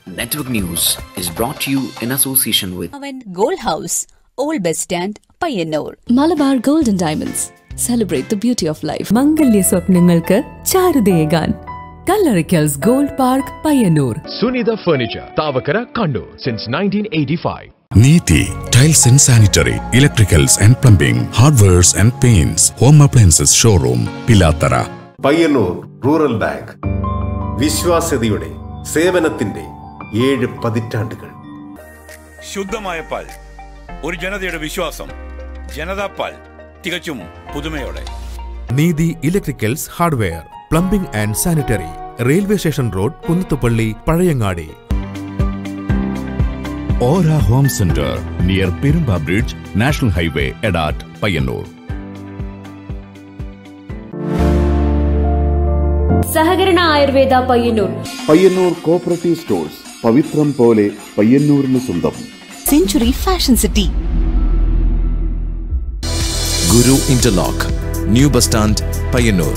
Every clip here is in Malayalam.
Network News is brought to you in association with അവൻ ഗോൾ house old bus stand Payyanur Malabar golden diamonds celebrate the beauty of life മംഗല്യ സ്വപ്നങ്ങൾക്ക് ചാരുതയേകാൻ Kallarikkals gold park Payyanur Sunitha Furniture, Tavakara, Kannur, since 1985. Neethi tiles and sanitary electricals and plumbing hardwares and paints home appliances showroom Pilathara Payyanur rural bank വിശ്വാസ്യതയുടെ സേവനത്തിന്റെ ഏഴ് പതിറ്റാണ്ടുകൾ ശുദ്ധമായ പാൽ ഒരു ജനതയുടെ വിശ്വാസം ജനതാ പാൽ തികച്ചും പുതുമയോടെ Neethi electricals hardware plumbing and sanitary railway station road Kunnathupalli Pazhayangadi ഓര home centre near Perumba bridge national highway Edat Payyanur സഹകരണ ആയുർവേദ പയ്യന്നൂർ പയ്യന്നൂർ കോപ്പറേറ്റീവ് സ്റ്റോഴ്സ് പവിത്രം പോലെ പയ്യന്നൂരിന് സ്വന്തം century fashion city Guru interlock new bus stand Payyanur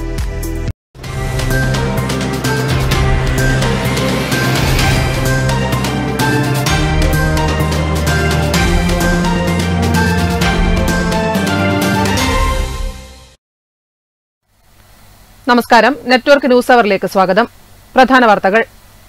നമസ്കാരം നെറ്റ്വർക്ക് ന്യൂസ് അവറിലേക്ക് സ്വാഗതം പ്രധാന വാർത്തകൾ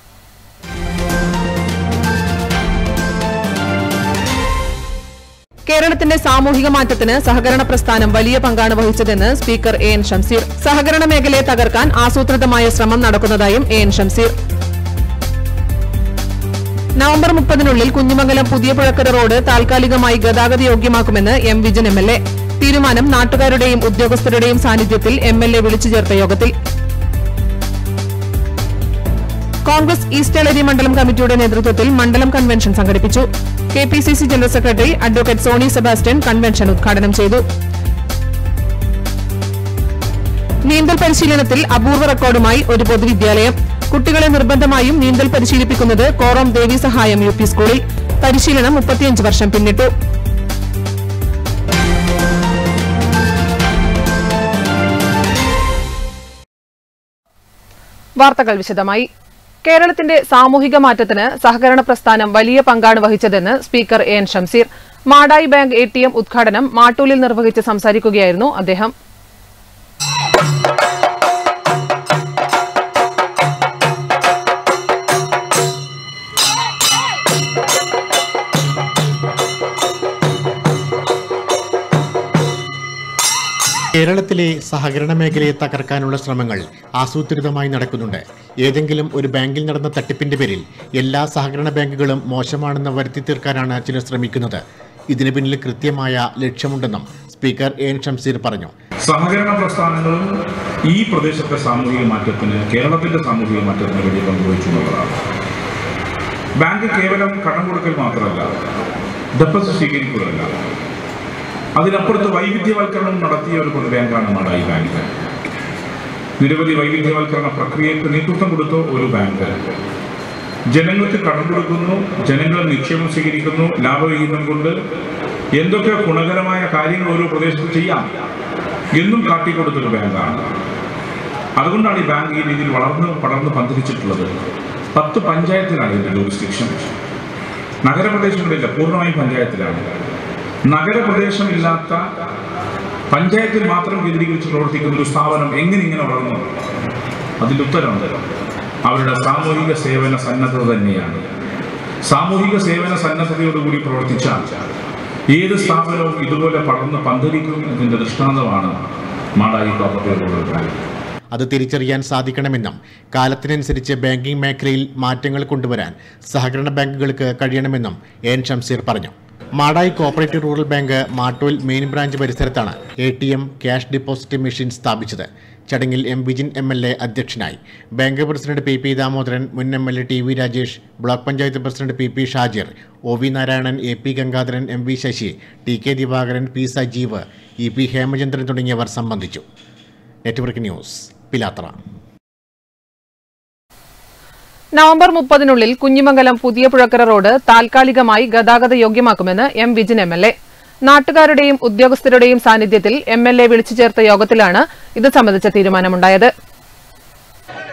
കേരളത്തിന്റെ സാമൂഹിക മാറ്റത്തിന് സഹകരണ പ്രസ്ഥാനം വലിയ പങ്കാണ് വഹിച്ചതെന്ന് സ്പീക്കർ എ എൻ ഷംസീർ സഹകരണ മേഖലയെ തകർക്കാൻ ആസൂത്രിതമായ ശ്രമം നടക്കുന്നതായും എ എൻ ഷംസീർ നവംബർ മുപ്പതിനുള്ളിൽ കുഞ്ഞിമംഗലം പുതിയ പുഴക്കര റോഡ് താൽക്കാലികമായി ഗതാഗത യോഗ്യമാക്കുമെന്ന് M Vijin M L A തീരുമാനം നാട്ടുകാരുടെയും ഉദ്യോഗസ്ഥരുടെയും സാന്നിധ്യത്തിൽ എം എൽ എ വിളിച്ചു ചേർത്ത യോഗത്തിൽ കോൺഗ്രസ് ഈസ്റ്റ് എളരി മണ്ഡലം കമ്മിറ്റിയുടെ നേതൃത്വത്തിൽ മണ്ഡലം കൺവെൻഷൻ സംഘടിപ്പിച്ചു K P C C general secretary advocate Sony Sebastian convention ഉദ്ഘാടനം ചെയ്തു നീന്തൽ പരിശീലനത്തിൽ അപൂർവ റെക്കോർഡുമായി ഒരു പൊതുവിദ്യാലയം കുട്ടികളെ നിർബന്ധമായും നീന്തൽ പരിശീലിപ്പിക്കുന്നത് കോറോം ദേവി സഹായം യു പി സ്കൂളിൽ പരിശീലനം മുപ്പത്തിയഞ്ച് വർഷം പിന്നിട്ടു വാർത്തകൾ വിശദമായി കേരളത്തിന്റെ സാമൂഹിക മാറ്റത്തിന് സഹകരണ പ്രസ്ഥാനം വലിയ പങ്കാണ് വഹിച്ചതെന്ന് speaker A N Shamseer Madayi bank A T M ഉദ്ഘാടനം മാട്ടൂലിൽ നിർവഹിച്ച് സംസാരിക്കുകയായിരുന്നു അദ്ദേഹം കേരളത്തിലെ സഹകരണ മേഖലയെ തകർക്കാനുള്ള ശ്രമങ്ങൾ ആസൂത്രിതമായി നടക്കുന്നുണ്ട് ഏതെങ്കിലും ഒരു ബാങ്കിൽ നടന്ന തട്ടിപ്പിന്റെ പേരിൽ എല്ലാ സഹകരണ ബാങ്കുകളും മോശമാണെന്ന് വരുത്തി തീർക്കാനാണ് ചിലർ ശ്രമിക്കുന്നത് ഇതിന് പിന്നിൽ കൃത്യമായ ലക്ഷ്യമുണ്ടെന്നും സ്പീക്കർ എ എൻ ഷംസീർ പറഞ്ഞു സഹകരണ പ്രസ്ഥാനങ്ങളും ഈ പ്രദേശത്തെ സാമൂഹിക മാറ്റത്തിന് കേരളത്തിന്റെ സാമൂഹിക മാറ്റത്തിന് വലിയ പങ്കുവഹിച്ചു എന്നുള്ളതാണ് ബാങ്ക് കേവലം കടം കൊടുക്കൽ മാത്രമല്ല ഡെപ്പോസിറ്റ് സ്വീകരിക്കുകയല്ല അതിനപ്പുറത്ത് വൈവിധ്യവൽക്കരണം നടത്തിയ ഒരു പൊതു ബാങ്കാണ് മാടായി ബാങ്ക് നിരവധി വൈവിധ്യവൽക്കരണ പ്രക്രിയക്ക് നേതൃത്വം കൊടുത്ത ഒരു ബാങ്ക് ജനങ്ങൾക്ക് കടം കൊടുക്കുന്നു ജനങ്ങൾ നിക്ഷേപം സ്വീകരിക്കുന്നു ലാഭവിഹിതം കൊണ്ട് എന്തൊക്കെ ഗുണകരമായ കാര്യങ്ങൾ ഓരോ പ്രദേശത്ത് ചെയ്യാം എന്നും കാട്ടിക്കൊടുത്തൊരു ബാങ്കാണ് അതുകൊണ്ടാണ് ഈ ബാങ്ക് ഈ രീതിയിൽ വളർന്ന് പടർന്ന് പന്തിരിച്ചിട്ടുള്ളത് പത്ത് പഞ്ചായത്തിലാണ് ഇതിന്റെ ജൂറിസ്ഡിക്ഷൻ നഗരപ്രദേശങ്ങളില്ല പൂർണ്ണമായും പഞ്ചായത്തിലാണ് നഗരപ്രദേശമില്ലാത്ത പഞ്ചായത്തിൽ മാത്രം കേന്ദ്രീകരിച്ച് പ്രവർത്തിക്കുന്ന ഒരു സ്ഥാപനം എങ്ങനെ ഇങ്ങനെ വളർന്നു അതിൻ്റെ ഉത്തരം അവരുടെ സാമൂഹിക സേവന സന്നദ്ധത തന്നെയാണ് സാമൂഹിക സേവന സന്നദ്ധതയോടുകൂടി പ്രവർത്തിച്ചാൽ ഏത് സ്ഥാപനവും ഇതുപോലെ പടർന്ന് പന്തലിക്കും എന്നതിൻ്റെ ദൃഷ്ടാന്തമാണ് മാടായി കോപ്പറേറ്റീവ് ബാങ്ക് അത് തിരിച്ചറിയാൻ സാധിക്കണമെന്നും കാലത്തിനനുസരിച്ച് ബാങ്കിംഗ് മേഖലയിൽ മാറ്റങ്ങൾ കൊണ്ടുവരാൻ സഹകരണ ബാങ്കുകൾക്ക് കഴിയണമെന്നും എൻ ഷംസീർ പറഞ്ഞു Madayi cooperative rural bank Mattool main branch പരിസരത്താണ് A T M cash deposit machine സ്ഥാപിച്ചത് ചടങ്ങിൽ M Vijin M L A അധ്യക്ഷനായി bank president P P Damodaran മുൻ M L A T V Rajesh block panchayat president P P Shajir O V Narayanan A P Gangadharan M V Sasi T K Divakaran P Sajeev E P Hemachandran തുടങ്ങിയവർ സംബന്ധിച്ചു നെറ്റ്വർക്ക് ന്യൂസ് പിലാത്ര നവംബർ മുപ്പതിനുള്ളിൽ കുഞ്ഞിമംഗലം പുതിയ പുഴക്കര റോഡ് താൽക്കാലികമായി ഗതാഗത യോഗ്യമാക്കുമെന്ന് M Vijin M L A നാട്ടുകാരുടെയും ഉദ്യോഗസ്ഥരുടെയും സാന്നിധ്യത്തിൽ എം എൽ എ വിളിച്ചു ചേർത്ത യോഗത്തിലാണ് ഇത് സംബന്ധിച്ച തീരുമാനമുണ്ടായത്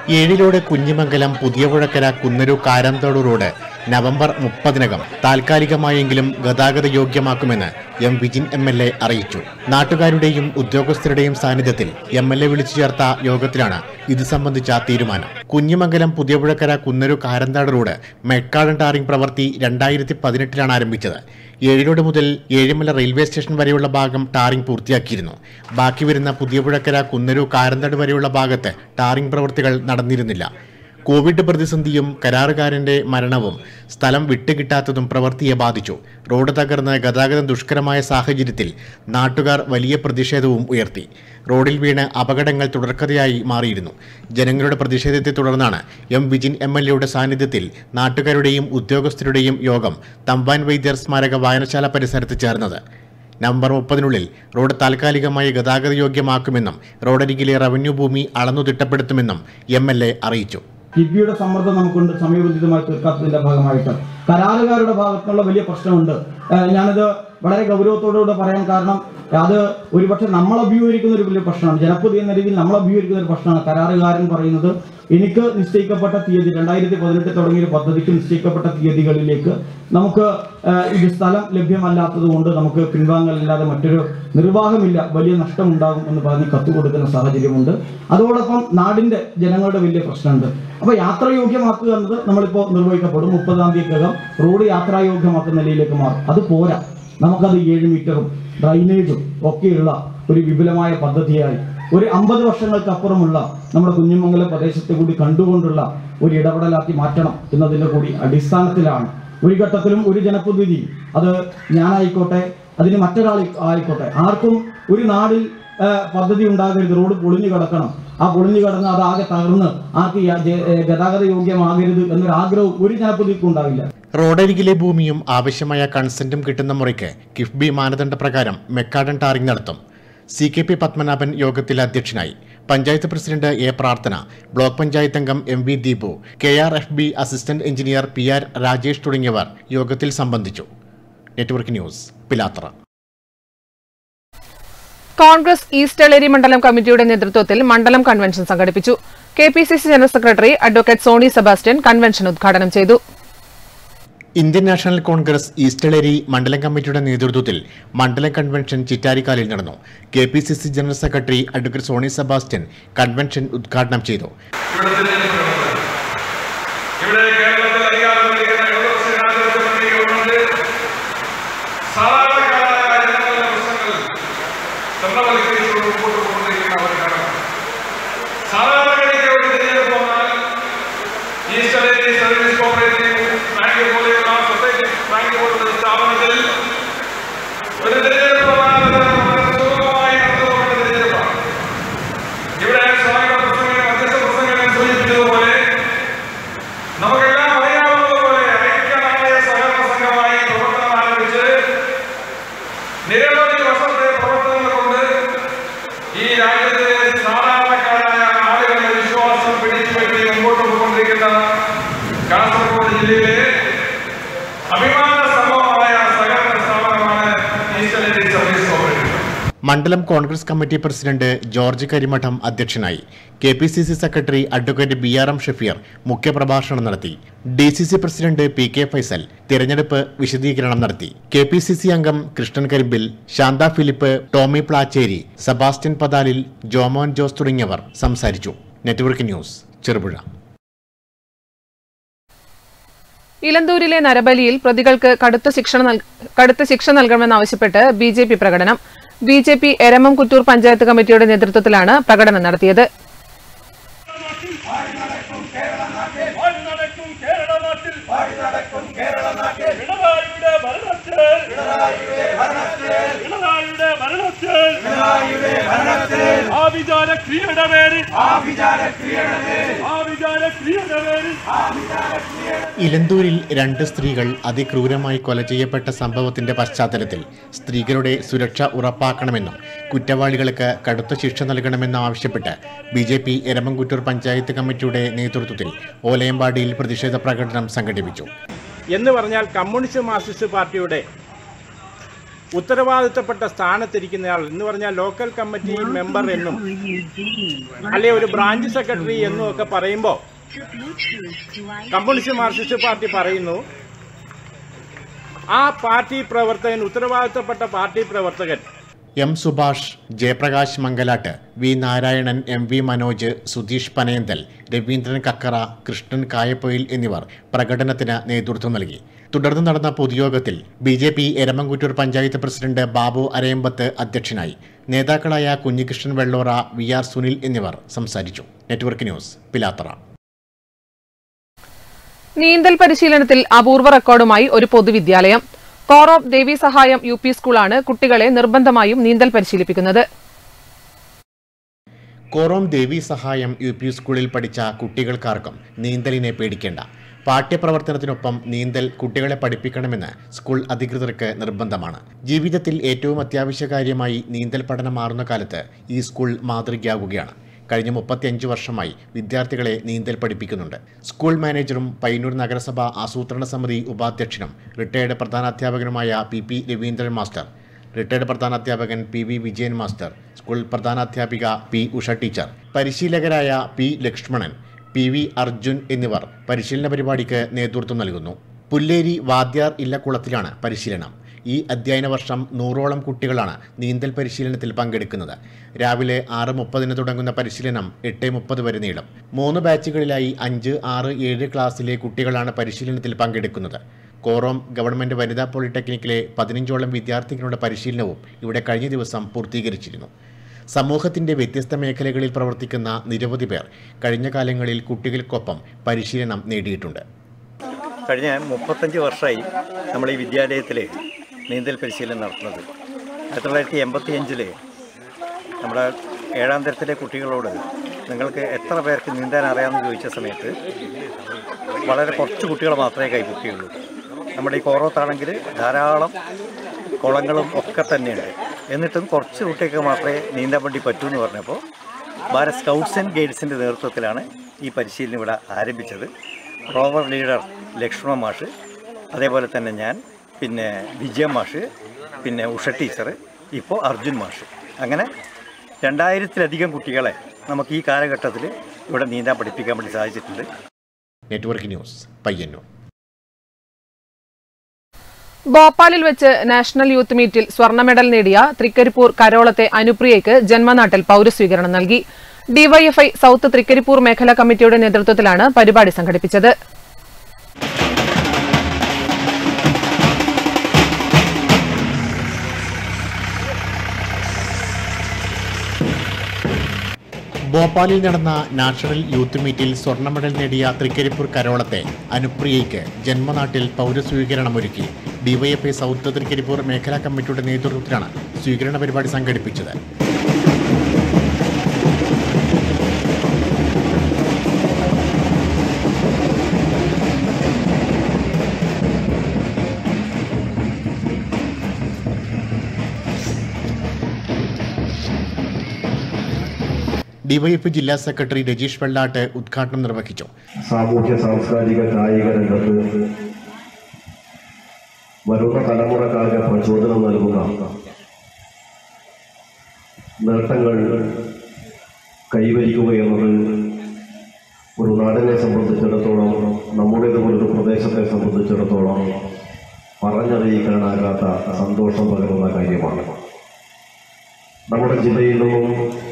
ഏഴിലോട് കുഞ്ഞിമംഗലം പുതിയപുഴക്കര കുന്നരു കാരന്തോട് റോഡ് നവംബർ മുപ്പതിനകം താൽക്കാലികമായെങ്കിലും ഗതാഗത യോഗ്യമാക്കുമെന്ന് M Vijin M L A അറിയിച്ചു നാട്ടുകാരുടെയും ഉദ്യോഗസ്ഥരുടെയും സാന്നിധ്യത്തിൽ എം എൽ എ വിളിച്ചു ചേർത്ത യോഗത്തിലാണ് ഇത് സംബന്ധിച്ച തീരുമാനം Kunhimangalam Puthiyapuzhakkara Kunnaru Karanthode road macadam tarring പ്രവൃത്തി രണ്ടായിരത്തി പതിനെട്ടിലാണ് ആരംഭിച്ചത് ഏഴിലോട് മുതൽ ഏഴിമല റെയിൽവേ സ്റ്റേഷൻ വരെയുള്ള ഭാഗം ടാറിംഗ് പൂർത്തിയാക്കിയിരുന്നു ബാക്കി വരുന്ന പുതിയപുഴക്കര കുന്നരു കാരന്തട് വരെയുള്ള ഭാഗത്ത് ടാറിംഗ് പ്രവൃത്തികൾ നടന്നിരുന്നില്ല കോവിഡ് പ്രതിസന്ധിയും കരാറുകാരന്റെ മരണവും സ്ഥലം വിട്ടുകിട്ടാത്തതും പ്രവൃത്തിയെ ബാധിച്ചു റോഡ് തകർന്ന് ഗതാഗതം ദുഷ്കരമായ സാഹചര്യത്തിൽ നാട്ടുകാർ വലിയ പ്രതിഷേധവും ഉയർത്തി റോഡിൽ വീണ് അപകടങ്ങൾ തുടർക്കഥയായി മാറിയിരുന്നു ജനങ്ങളുടെ പ്രതിഷേധത്തെ തുടർന്നാണ് എം വിജിൻ എം എൽ എയുടെ സാന്നിധ്യത്തിൽ നാട്ടുകാരുടെയും ഉദ്യോഗസ്ഥരുടെയും യോഗം തമ്പാൻ വൈദ്യർ സ്മാരക വായനശാല പരിസരത്ത് ചേർന്നത് നവംബർ മുപ്പതിനുള്ളിൽ റോഡ് താൽക്കാലികമായി ഗതാഗത യോഗ്യമാക്കുമെന്നും റോഡരികിലെ റവന്യൂ ഭൂമി അളന്നു തിട്ടപ്പെടുത്തുമെന്നും എം എൽ എ അറിയിച്ചു കിഫ്ബിയുടെ സമ്മർദ്ദം നമുക്കുണ്ട് സമയബന്ധിതമായി തീർക്കാത്തതിന്റെ ഭാഗമായിട്ട് കരാറുകാരുടെ ഭാഗത്തുള്ള വലിയ പ്രശ്നമുണ്ട് ഏഹ് ഞാനിത് വളരെ ഗൗരവത്തോടുകൂടെ പറയാൻ കാരണം അത് ഒരുപക്ഷെ നമ്മൾ അഭിമുഖീകരിക്കുന്ന ഒരു വലിയ പ്രശ്നമാണ് ജനപ്രതി എന്ന രീതിയിൽ നമ്മൾ അഭിമുഖീകരിക്കുന്ന ഒരു പ്രശ്നമാണ് കരാറുകാരൻ പറയുന്നത് എനിക്ക് നിശ്ചയിക്കപ്പെട്ട തീയതി രണ്ടായിരത്തി പതിനെട്ട് തുടങ്ങിയ ഒരു പദ്ധതിക്ക് നിശ്ചയിക്കപ്പെട്ട തീയതികളിലേക്ക് നമുക്ക് ഏഹ് ഇത് സ്ഥലം ലഭ്യമല്ലാത്തത് കൊണ്ട് നമുക്ക് പിൻവാങ്ങലില്ലാതെ മറ്റൊരു നിർവാഹമില്ല വലിയ നഷ്ടമുണ്ടാകും എന്ന് പറഞ്ഞ് കത്ത് കൊടുക്കുന്ന സാഹചര്യമുണ്ട് അതോടൊപ്പം നാടിന്റെ ജനങ്ങളുടെ വലിയ പ്രശ്നമുണ്ട് അപ്പൊ യാത്രായോഗ്യമാക്കുക എന്നത് നമ്മളിപ്പോൾ നിർവഹിക്കപ്പെടും മുപ്പതാം തീയതിക്കകം റോഡ് യാത്രായോഗ്യമാക്കുന്ന നിലയിലേക്ക് മാറും അത് പോരാ നമുക്കത് ഏഴ് മീറ്ററും ഡ്രൈനേജും ഒക്കെയുള്ള ഒരു വിപുലമായ പദ്ധതിയായി ഒരു അമ്പത് വർഷങ്ങൾക്കപ്പുറമുള്ള നമ്മുടെ കുഞ്ഞുമംഗലം പ്രദേശത്തെ കൂടി കണ്ടുകൊണ്ടുള്ള ഒരു ഇടപെടലാക്കി മാറ്റണം എന്നതിന്റെ കൂടി അടിസ്ഥാനത്തിലാണ് ഒരു ഘട്ടത്തിലും ഒരു ജനപ്രതിനിധി അത് ഞാനായിക്കോട്ടെ അതിന് മറ്റൊരാൾ ആയിക്കോട്ടെ ആർക്കും ഒരു നാടിൽ ആ, പദ്ധതി ഉണ്ടാകരുത് റോഡ് പൊളിഞ്ഞു കിടക്കണം ആ പൊളിഞ്ഞു കിടന്ന് അത് ആകെ തകർന്ന് ആർക്ക് യ- ജെ- ഏ, ഗതാഗത യോഗ്യമാകരുത് എന്നൊരു ആഗ്രഹവും ഒരു ജനപ്രതിനിധിക്കും ഉണ്ടാവില്ല റോഡരികിലെ ഭൂമിയും ആവശ്യമായ കൺസെന്റും കിട്ടുന്ന മുറയ്ക്ക് കിഫ്ബി മാനദണ്ഡ പ്രകാരം മെക്കാഡൻ ടാറിംഗ് നടത്തും സി കെ പി പത്മനാഭൻ യോഗത്തിൽ അധ്യക്ഷനായി panchayat president A Prarthana block panchayat അംഗം M V Deepu K R F B assistant engineer P R Rajesh തുടങ്ങിയവർ യോഗത്തിൽ സംബന്ധിച്ചു network news Pilathara Congress east Eleri മണ്ഡലം കമ്മിറ്റിയുടെ നേതൃത്വത്തിൽ മണ്ഡലം കൺവെൻഷൻ സംഘടിപ്പിച്ചു K P C C general secretary advocate Sony Sebastian convention ഉദ്ഘാടനം ചെയ്തു ഇന്ത്യൻ നാഷണൽ കോൺഗ്രസ് ഈസ്റ്റളേരി മണ്ഡലം കമ്മിറ്റിയുടെ നേതൃത്വത്തിൽ മണ്ഡലം കൺവെൻഷൻ ചിറ്റാരിക്കാലിൽ നടന്നു K P C C general secretary advocate Sony Sebastian convention ഉദ്ഘാടനം ചെയ്തു ഇവിടെ കേരളത്തിൽ അധികാരത്തിലിരിക്കുന്ന ഇടതുപക്ഷ ജനാധിപത്യ മുന്നണി ഗവൺമെന്റ് സാധാരണക്കാരായ ജനങ്ങളുടെ പ്രശ്നങ്ങൾ ശ്രദ്ധവൽക്കരിച്ചുകൊണ്ട് മുമ്പോട്ട് കൊണ്ടുവന്നിരിക്കുന്ന ഒരു ഘടകം സാധാരണക്കാരിക്ക് ഒരു തിരഞ്ഞെടുപ്പ് വന്നാൽ ഈസ്റ്റേൺ സർവീസ് കോപ്പറേറ്റീവ് ബാങ്ക് പോലെയുള്ള സൊസൈറ്റി ബാങ്ക് പോലുള്ള സ്ഥാപനത്തിൽ ഒരു തിരഞ്ഞെടുപ്പ് വന്നാൽ അത് സുഗമമായി നടന്നുപോകേണ്ട തിരഞ്ഞെടുപ്പാണ് ഇവിടെ സ്വാഗത പ്രസംഗം അധ്യക്ഷ പ്രസംഗം സൂചിപ്പിച്ചതുപോലെ നമുക്കെല്ലാം അറിയാവുന്നതുപോലെ ഐക്യനായ സഹകരണ സംഘമായി പ്രവർത്തനം ആരംഭിച്ച് നിരവധി വർഷത്തെ പ്രവർത്തനങ്ങൾ കൊണ്ട് ഈ രാജ്യത്തെ സാധാരണക്കാരായ ആളുകളുടെ വിശ്വാസം പിടിച്ചു പറ്റി മുമ്പോട്ട് പോയിക്കൊണ്ടിരിക്കുന്ന കാസർഗോഡ് ജില്ലയിലെ അഭിമാന സംഭവമായ സഹകരണ സ്ഥാപനമാണ് ഈസ്റ്റേൺ സർവീസ് കോർപ്പറേഷൻ മണ്ഡലം Congress committee president George Karimattam അധ്യക്ഷനായി K P C C secretary advocate B R M Shafeer മുഖ്യപ്രഭാഷണം നടത്തി D C C president P K Faisal തിരഞ്ഞെടുപ്പ് വിശദീകരണം നടത്തി കെ പി സി സി അംഗം Krishnan Karimpil Shantha Philip Tomy Placheri Sebastian Pathalil Jomon Jose തുടങ്ങിയവർ സംസാരിച്ചു നെറ്റ്വർക്ക് ന്യൂസ് ചെറുപുഴ ഇലന്തൂരിലെ നരബലിയിൽ പ്രതികൾക്ക് കടുത്ത ശിക്ഷ നൽ- കടുത്ത ശിക്ഷ നൽകണമെന്നാവശ്യപ്പെട്ട് ബി ജെ പി പ്രകടനം B J P Eramam Kuttoor panchayat കമ്മിറ്റിയുടെ നേതൃത്വത്തിലാണ് പ്രകടനം നടത്തിയത് ആഭിചാരക്രിയയുടെ പേരിൽ ആഭിചാരക്രിയയുടെ പേരിൽ ഇലന്തൂരിൽ രണ്ട് സ്ത്രീകൾ അതിക്രൂരമായി കൊല ചെയ്യപ്പെട്ട സംഭവത്തിന്റെ പശ്ചാത്തലത്തിൽ സ്ത്രീകളുടെ സുരക്ഷ ഉറപ്പാക്കണമെന്നും കുറ്റവാളികൾക്ക് കടുത്ത ശിക്ഷ നൽകണമെന്നും ആവശ്യപ്പെട്ട് B J P Eramamkuttoor panchayat കമ്മിറ്റിയുടെ നേതൃത്വത്തിൽ ഓലയമ്പാടിയിൽ പ്രതിഷേധ പ്രകടനം സംഘടിപ്പിച്ചു എന്ന് പറഞ്ഞാൽ കമ്മ്യൂണിസ്റ്റ് മാർക്സിസ്റ്റ് പാർട്ടിയുടെ ഉത്തരവാദിത്തപ്പെട്ട സ്ഥാനത്തിരിക്കുന്നയാൾ എന്ന് പറഞ്ഞാൽ ലോക്കൽ കമ്മിറ്റി മെമ്പർ എന്നും അല്ലെ ഒരു ബ്രാഞ്ച് സെക്രട്ടറി എന്നും ഒക്കെ പറയുമ്പോൾ കമ്മ്യൂണിസ്റ്റ് മാർക്സിസ്റ്റ് പാർട്ടി പറയുന്നു ആ പാർട്ടി പ്രവർത്തകൻ ഉത്തരവാദിത്തപ്പെട്ട പാർട്ടി പ്രവർത്തകൻ M Subhash Jayaprakash Mangalatt V Narayanan M V Manoj Sudheesh Panayanthal Raveendran Kakkara Krishnan Kayappoyil എന്നിവർ പ്രകടനത്തിന് നേതൃത്വം നൽകി തുടർന്ന് നടന്ന പൊതുയോഗത്തിൽ B J P Eramamkuttoor panchayat president Babu Arayambath അധ്യക്ഷനായി നേതാക്കളായ കുഞ്ഞികൃഷ്ണൻ വെള്ളോറ വി ആർ സുനിൽ എന്നിവർ സംസാരിച്ചു നെറ്റ്വർക്ക് ന്യൂസ് പിലാത്തറ നീന്തൽ പരിശീലനത്തിൽ അപൂർവ റെക്കോർഡുമായി ഒരു പൊതുവിദ്യാലയം കോറോപ്പ് ദേവി സഹായം യു പി സ്കൂളാണ് കുട്ടികളെ നിർബന്ധമായും നീന്തൽ പരിശീലിപ്പിക്കുന്നത് കോറോം ദേവി സഹായം യു പി സ്കൂളിൽ പഠിച്ച കുട്ടികൾക്കാർക്കും നീന്തലിനെ പേടിക്കേണ്ട പാഠ്യപ്രവർത്തനത്തിനൊപ്പം നീന്തൽ കുട്ടികളെ പഠിപ്പിക്കണമെന്ന് സ്കൂൾ അധികൃതർക്ക് നിർബന്ധമാണ് ജീവിതത്തിൽ ഏറ്റവും അത്യാവശ്യ കാര്യമായി നീന്തൽ പഠനം മാറുന്ന കാലത്ത് ഈ സ്കൂൾ മാതൃകയാകുകയാണ് കഴിഞ്ഞ മുപ്പത്തിയഞ്ച് വർഷമായി വിദ്യാർത്ഥികളെ നീന്തൽ പഠിപ്പിക്കുന്നുണ്ട് സ്കൂൾ മാനേജറും പയ്യന്നൂർ നഗരസഭ ആസൂത്രണ സമിതി ഉപാധ്യക്ഷനും റിട്ടയർഡ് പ്രധാനാധ്യാപകനുമായ P P Raveendran master retired പ്രധാനാധ്യാപകൻ P V Vijayan master school പ്രധാനാധ്യാപിക പി ഉഷ ടീച്ചർ പരിശീലകരായ P Lakshmanan P V Arjun എന്നിവർ പരിശീലന പരിപാടിക്ക് നേതൃത്വം നൽകുന്നു പുല്ലേരി വാദ്യാർ ഇല്ലക്കുളത്തിലാണ് പരിശീലനം ഈ അധ്യയന വർഷം നൂറോളം കുട്ടികളാണ് നീന്തൽ പരിശീലനത്തിൽ പങ്കെടുക്കുന്നത് രാവിലെ ആറ് മുപ്പതിന് തുടങ്ങുന്ന പരിശീലനം എട്ട് മുപ്പത് വരെ നീളും മൂന്ന് ബാച്ചുകളിലായി അഞ്ച് ആറ് ഏഴ് ക്ലാസ്സിലെ കുട്ടികളാണ് പരിശീലനത്തിൽ പങ്കെടുക്കുന്നത് കോറോം ഗവൺമെന്റ് വനിതാ പോളിടെക്നിക്കിലെ പതിനഞ്ചോളം വിദ്യാർത്ഥികളുടെ പരിശീലനവും ഇവിടെ കഴിഞ്ഞ ദിവസം പൂർത്തീകരിച്ചിരുന്നു സമൂഹത്തിന്റെ വ്യത്യസ്ത മേഖലകളിൽ പ്രവർത്തിക്കുന്ന നിരവധി പേർ കഴിഞ്ഞ കാലങ്ങളിൽ കുട്ടികൾക്കൊപ്പം പരിശീലനം നേടിയിട്ടുണ്ട് കഴിഞ്ഞ മുപ്പത്തഞ്ച് വർഷമായി നമ്മൾ ഈ വിദ്യാലയത്തിൽ നീന്തൽ പരിശീലനം നടത്തുന്നത് ആയിരത്തി തൊള്ളായിരത്തി എൺപത്തി അഞ്ചില് നമ്മുടെ ഏഴാം തരത്തിലെ കുട്ടികളോട് നിങ്ങൾക്ക് എത്ര പേർക്ക് നീന്താൻ അറിയാമെന്ന് ചോദിച്ച സമയത്ത് വളരെ കുറച്ച് കുട്ടികൾ മാത്രമേ കൈപൊക്കിയുള്ളൂ നമ്മുടെ ഈ കോറോത്താണെങ്കിൽ ധാരാളം കുളങ്ങളും ഒക്കെ തന്നെയുണ്ട് എന്നിട്ടും കുറച്ച് കുട്ടികൾക്ക് മാത്രമേ നീന്താൻ വേണ്ടി പറ്റൂ എന്ന് പറഞ്ഞപ്പോൾ ഭാരത് സ്കൗട്ട്സ് ആൻഡ് ഗൈഡ്സിൻ്റെ നേതൃത്വത്തിലാണ് ഈ പരിശീലനം ഇവിടെ ആരംഭിച്ചത് റോവർ ലീഡർ ലക്ഷ്മണ മാഷ് അതേപോലെ തന്നെ ഞാൻ പിന്നെ വിജയ മാഷ് പിന്നെ ഉഷ ടീച്ചർ ഇപ്പോൾ അർജുൻ മാഷ് അങ്ങനെ രണ്ടായിരത്തിലധികം കുട്ടികളെ നമുക്ക് ഈ കാലഘട്ടത്തിൽ ഇവിടെ നീന്താൻ പഠിപ്പിക്കാൻ വേണ്ടി സാധിച്ചിട്ടുണ്ട് നെറ്റ്വർക്ക് ന്യൂസ് പയ്യന്നൂർ ഭോപ്പാലിൽ വെച്ച് നാഷണൽ യൂത്ത് മീറ്റിൽ സ്വർണ്ണ മെഡൽ നേടിയ തൃക്കരിപ്പൂർ കരോളത്തെ അനുപ്രിയയ്ക്ക് ജന്മനാട്ടിൽ പൌരസ്വീകരണം നൽകി ഡിവൈഎഫ്ഐ സൌത്ത് തൃക്കരിപ്പൂർ മേഖലാ കമ്മിറ്റിയുടെ നേതൃത്വത്തിലാണ് പരിപാടി സംഘടിപ്പിച്ചത് ഭോപ്പാലിൽ നടന്ന നാഷണൽ യൂത്ത് മീറ്റിൽ സ്വർണ്ണ മെഡൽ നേടിയ തൃക്കരിപ്പൂർ കരോളത്തെ അനുപ്രിയയ്ക്ക് ജന്മനാട്ടിൽ പൗരസ്വീകരണമൊരുക്കി ഡിവൈഎഫ്ഐ സൗത്ത് തൃക്കരിപ്പൂർ മേഖലാ കമ്മിറ്റിയുടെ നേതൃത്വത്തിലാണ് സ്വീകരണ പരിപാടി സംഘടിപ്പിച്ചത് ഡിവൈഎഫ് ജില്ലാ സെക്രട്ടറി രജീഷ് വെള്ളാട്ട് ഉദ്ഘാടനം നിർവഹിച്ചു സാമൂഹ്യ സാംസ്കാരിക കായിക രംഗത്ത് വരുന്ന തലമുറക്കാർക്ക് പ്രചോദനം നൽകുന്ന നേട്ടങ്ങൾ കൈവരിക്കുക എന്നത് ഒരു നാടിനെ സംബന്ധിച്ചിടത്തോളം നമ്മുടേതുപോലൊരു പ്രദേശത്തെ സംബന്ധിച്ചിടത്തോളം പറഞ്ഞറിയിക്കാനാകാത്ത സന്തോഷം പകരുന്ന കാര്യമാണ് നമ്മുടെ ജില്ലയിൽ നിന്നും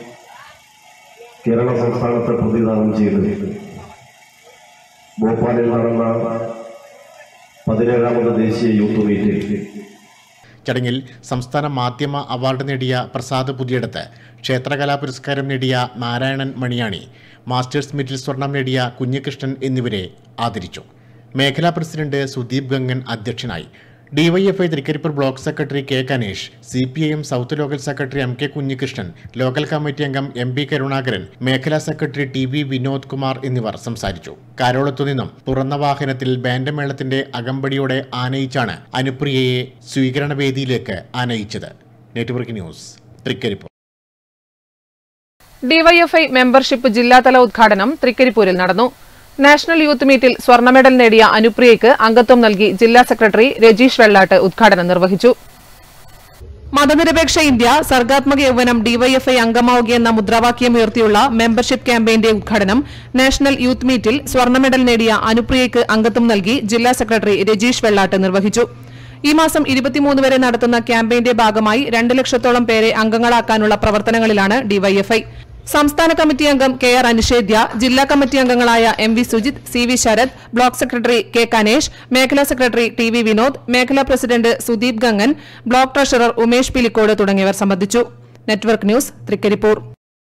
കേരള സംസ്ഥാനത്തെ പ്രതിദാനം ചെയ്ത് ഭോപ്പാലിൽ നടന്ന പതിനേഴാമത് ദേശീയ യൂത്ത് മീറ്റിൽ ചടങ്ങിൽ സംസ്ഥാന മാധ്യമ അവാർഡ് നേടിയ പ്രസാദ് പുതിയടത്ത് ക്ഷേത്രകലാ പുരസ്കാരം നേടിയ നാരായണൻ മണിയാണി മാസ്റ്റേഴ്സ് മീറ്റിൽ സ്വർണം നേടിയ കുഞ്ഞികൃഷ്ണൻ എന്നിവരെ ആദരിച്ചു മേഖലാ പ്രസിഡന്റ് സുദീപ് ഗംഗൻ അധ്യക്ഷനായി DYFI Thrikaripur block secretary K Kanesh C P I M south local secretary M K Kunhikrishnan local committee അംഗം എം പി കരുണാകരൻ മേഖലാ secretary T V Vinod Kumar എന്നിവർ സംസാരിച്ചു കാരോളത്തു നിന്നും തുറന്ന വാഹനത്തിൽ ബാൻഡ് മേളത്തിന്റെ അകമ്പടിയോടെ ആനയിച്ചാണ് അനുപ്രിയയെ സ്വീകരണ വേദിയിലേക്ക് ആനയിച്ചത് network news Thrikaripur DYFI membership ജില്ലാതല ഉദ്ഘാടനം തൃക്കരിപ്പൂരിൽ നടന്നു നാഷണൽ യൂത്ത് മീറ്റിൽ സ്വർണ്ണ മെഡൽ നേടിയ അനുപ്രിയയ്ക്ക് അംഗത്വം നൽകി ജില്ലാ സെക്രട്ടറി രജീഷ് വെള്ളാട്ട് ഉദ്ഘാടനം നിർവഹിച്ചു മതനിരപേക്ഷ ഇന്ത്യ സർഗാത്മക യൗവനം ഡിവൈഎഫ്ഐ അംഗമാവുകയെന്ന മുദ്രാവാക്യം ഉയർത്തിയുള്ള മെമ്പർഷിപ്പ് ക്യാമ്പയിന്റെ ഉദ്ഘാടനം നാഷണൽ യൂത്ത് മീറ്റിൽ സ്വർണ്ണ മെഡൽ നേടിയ അനുപ്രിയയ്ക്ക് അംഗത്വം നൽകി ജില്ലാ സെക്രട്ടറി രജീഷ് വെള്ളാട്ട് നിർവഹിച്ചു ഈ മാസം ഇരുപത്തിമൂന്ന് വരെ നടത്തുന്ന ക്യാമ്പയിന്റെ ഭാഗമായി രണ്ട് ലക്ഷത്തോളം പേരെ അംഗങ്ങളാക്കാനുള്ള പ്രവർത്തനങ്ങളിലാണ് ഡിവൈഎഫ്ഐ സംസ്ഥാന കമ്മിറ്റി അംഗം കെ ആർ അനുഷേദ്യ ജില്ലാ കമ്മിറ്റി അംഗങ്ങളായ M V Sujith C V Sarath block secretary K Kanesh മേഖലാ സെക്രട്ടറി ടി വി വിനോദ് മേഖലാ president Sudeep Gangan block treasurer Umesh Pilicode തുടങ്ങിയവർ സംബന്ധിച്ചു network news Thrikaripur